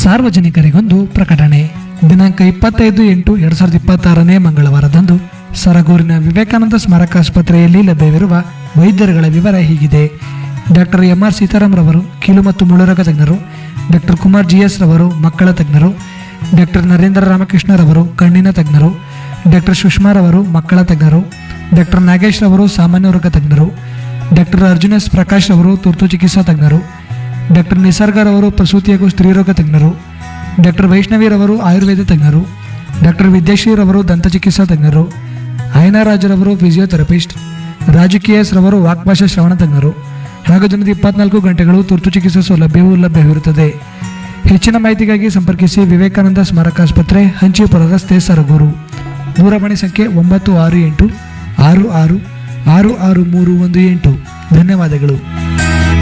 ಸಾರ್ವಜನಿಕರಿಗೊಂದು ಪ್ರಕಟಣೆ ದಿನಾಂಕ ಇಪ್ಪತ್ತೈದು ಎಂಟು ಎರಡು ಸಾವಿರದ ಇಪ್ಪತ್ತಾರನೇ ಮಂಗಳವಾರದಂದು ಸರಗೂರಿನ ವಿವೇಕಾನಂದ ಸ್ಮಾರಕ ಆಸ್ಪತ್ರೆಯಲ್ಲಿ ಲಭ್ಯವಿರುವ ವೈದ್ಯರುಗಳ ವಿವರ ಹೀಗಿದೆ ಡಾಕ್ಟರ್ ಎಂ ಆರ್ ಸೀತಾರಾಮ್ ರವರು ಕೀಲು ಮತ್ತು ಮುಳುರೋಗ ತಜ್ಞರು ಡಾಕ್ಟರ್ ಕುಮಾರ್ ಜಿ ಎಸ್ ರವರು ಮಕ್ಕಳ ತಜ್ಞರು ಡಾಕ್ಟರ್ ನರೇಂದ್ರ ರಾಮಕೃಷ್ಣ ರವರು ಕಣ್ಣಿನ ತಜ್ಞರು ಡಾಕ್ಟರ್ ಸುಷ್ಮಾ ರವರು ಮಕ್ಕಳ ತಜ್ಞರು ಡಾಕ್ಟರ್ ನಾಗೇಶ್ ರವರು ಸಾಮಾನ್ಯ ವರ್ಗ ತಜ್ಞರು ಡಾಕ್ಟರ್ ಅರ್ಜುನ್ ಎಸ್ ಪ್ರಕಾಶ್ ರವರು ತುರ್ತು ಚಿಕಿತ್ಸಾ ತಜ್ಞರು ಡಾಕ್ಟರ್ ನಿಸರ್ಗರವರು ಪ್ರಸೂತಿ ಹಾಗೂ ಸ್ತ್ರೀರೋಗ ತಜ್ಞರು ಡಾಕ್ಟರ್ ವೈಷ್ಣವಿರವರು ಆಯುರ್ವೇದ ತಜ್ಞರು ಡಾಕ್ಟರ್ ವಿದ್ಯಾಶ್ರೀರವರು ದಂತಚಿಕಿತ್ಸಾ ತಜ್ಞರು ಅಯ್ಯನರಾಜರವರು ಫಿಸಿಯೋಥೆರಪಿಸ್ಟ್ ರಾಜು ಕೆ ಎಸ್ ರವರು ವಾಕ್ಭಾಷಾ ಶ್ರವಣ ತಜ್ಞರು ಹಾಗೂ ದಿನದ ಇಪ್ಪತ್ನಾಲ್ಕು ಗಂಟೆಗಳು ತುರ್ತು ಚಿಕಿತ್ಸಾ ಸೌಲಭ್ಯವೂ ಲಭ್ಯವಿರುತ್ತದೆ ಹೆಚ್ಚಿನ ಮಾಹಿತಿಗಾಗಿ ಸಂಪರ್ಕಿಸಿ ವಿವೇಕಾನಂದ ಸ್ಮಾರಕ ಆಸ್ಪತ್ರೆ ಹಂಚಿಪುರ ರಸ್ತೆ ಸರಗೂರು ದೂರವಾಣಿ ಸಂಖ್ಯೆ ಒಂಬತ್ತು ಆರು ಎಂಟು ಆರು ಆರು ಆರು ಆರು ಮೂರು ಒಂದು ಎಂಟು ಧನ್ಯವಾದಗಳು